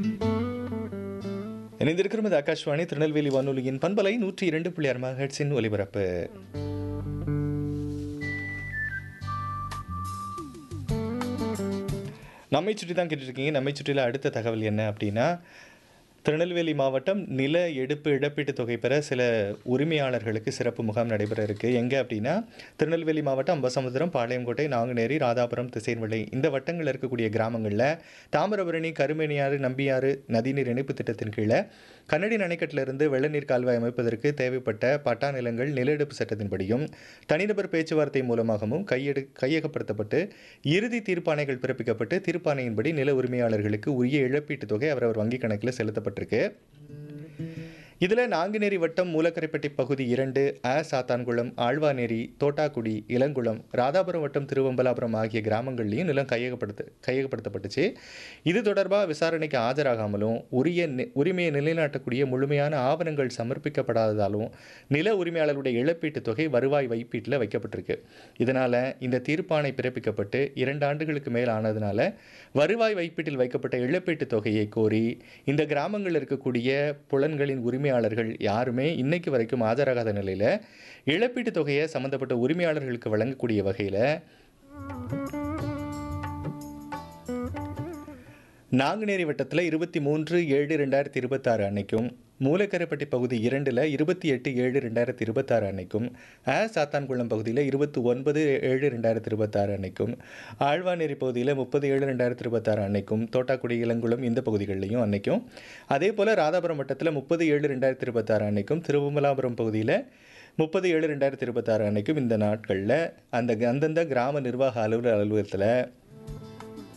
இணைந்திருக்கிறோம் இது ஆகாஷ்வாணி திருநெல்வேலி வானொலியின் பண்பலை நூற்றி இரண்டு புள்ளி ஆறு மெகாஹெர்ட்ஸின் ஒலிபரப்பு நம்மை சுற்றி தான் கேட்டுருக்கீங்க நம்மை சுற்றில அடுத்த தகவல் என்ன அப்படின்னா திருநெல்வேலி மாவட்டம் நில எடுப்பு இழப்பீட்டுத் தொகை பெற சில உரிமையாளர்களுக்கு சிறப்பு முகாம் நடைபெற இருக்கு எங்கே அப்படின்னா திருநெல்வேலி மாவட்டம் அம்பசமுத்திரம் பாளையங்கோட்டை நாங்குநேரி ராதாபுரம் திசைன்விளை இந்த வட்டங்களில் இருக்கக்கூடிய கிராமங்களில் தாமிரபரணி கருமேனியாறு நம்பியாறு நதிநீர் இணைப்பு திட்டத்தின் கீழே கன்னடி அணைக்கட்டிலிருந்து வெள்ளநீர் கால்வாய் அமைப்பதற்கு தேவைப்பட்ட பட்டா நிலங்கள் நில எடுப்பு சட்டத்தின்படியும் தனிநபர் பேச்சுவார்த்தை மூலமாகவும் கையெடு கையகப்படுத்தப்பட்டு இறுதி தீர்ப்பாணைகள் பிறப்பிக்கப்பட்டு தீர்ப்பாணையின்படி நில உரிமையாளர்களுக்கு உரிய இழப்பீட்டுத் தொகை அவரவர் வங்கிக் கணக்கில் செலுத்தப்பட்டிருக்கு இதில் நாங்குநேரி வட்டம் மூலக்கரைப்பட்டி பகுதி இரண்டு அ சாத்தான்குளம் ஆழ்வாநேரி தோட்டாக்குடி இளங்குளம் ராதாபுரம் வட்டம் திருவம்பலாபுரம் ஆகிய கிராமங்கள்லையும் நிலம் கையகப்படுத்த கையகப்படுத்தப்பட்டுச்சு இது தொடர்பாக விசாரணைக்கு ஆஜராகாமலும் உரிய நி- உரிமையை நிலைநாட்டக்கூடிய முழுமையான ஆவணங்கள் சமர்ப்பிக்கப்படாததாலும் நில உரிமையாளருடைய இழப்பீட்டுத் தொகை வருவாய் வைப்பீட்டில் வைக்கப்பட்டிருக்கு இதனால் இந்த தீர்ப்பாணை பிறப்பிக்கப்பட்டு இரண்டு ஆண்டுகளுக்கு மேல் ஆனதுனால வருவாய் வைப்பீட்டில் வைக்கப்பட்ட இழப்பீட்டுத் தொகையை கோரி இந்த கிராமங்களில் இருக்கக்கூடிய புலன்களின் உரிமையாளர்கள் யாருமே இன்னைக்கு வரைக்கும் ஆஜராகாத நிலையில் இழப்பீட்டுத் தொகையை சம்மந்தப்பட்ட உரிமையாளர்களுக்கு வழங்கக்கூடிய வகையில் நாங்குநேரி வட்டத்தில் இருபத்தி மூன்று ஏழு ரெண்டாயிரத்தி இருபத்தாறு அன்னைக்கும் மூலக்கரைப்பட்டி பகுதி இரண்டில் இருபத்தி எட்டு ஏழு ரெண்டாயிரத்தி இருபத்தாறு அன்னைக்கும் அ சாத்தான்குளம் பகுதியில் இருபத்தி ஒன்பது ஏழு ரெண்டாயிரத்தி இருபத்தாறு அன்னைக்கும் ஆழ்வாநேரி பகுதியில் முப்பது ஏழு ரெண்டாயிரத்தி இருபத்தாறு அன்னைக்கும் தோட்டாக்குடி இளங்குளம் இந்த பகுதிகளிலையும் அன்னைக்கும் அதே போல் ராதாபுரம் வட்டத்தில் முப்பது ஏழு ரெண்டாயிரத்தி இருபத்தாறு அன்னைக்கும் திருவமலாபுரம் பகுதியில் முப்பது ஏழு ரெண்டாயிரத்தி இருபத்தாறு அன்னைக்கும் இந்த நாட்களில் அந்த அந்தந்த கிராம நிர்வாக அலுவலர் அலுவலகத்தில்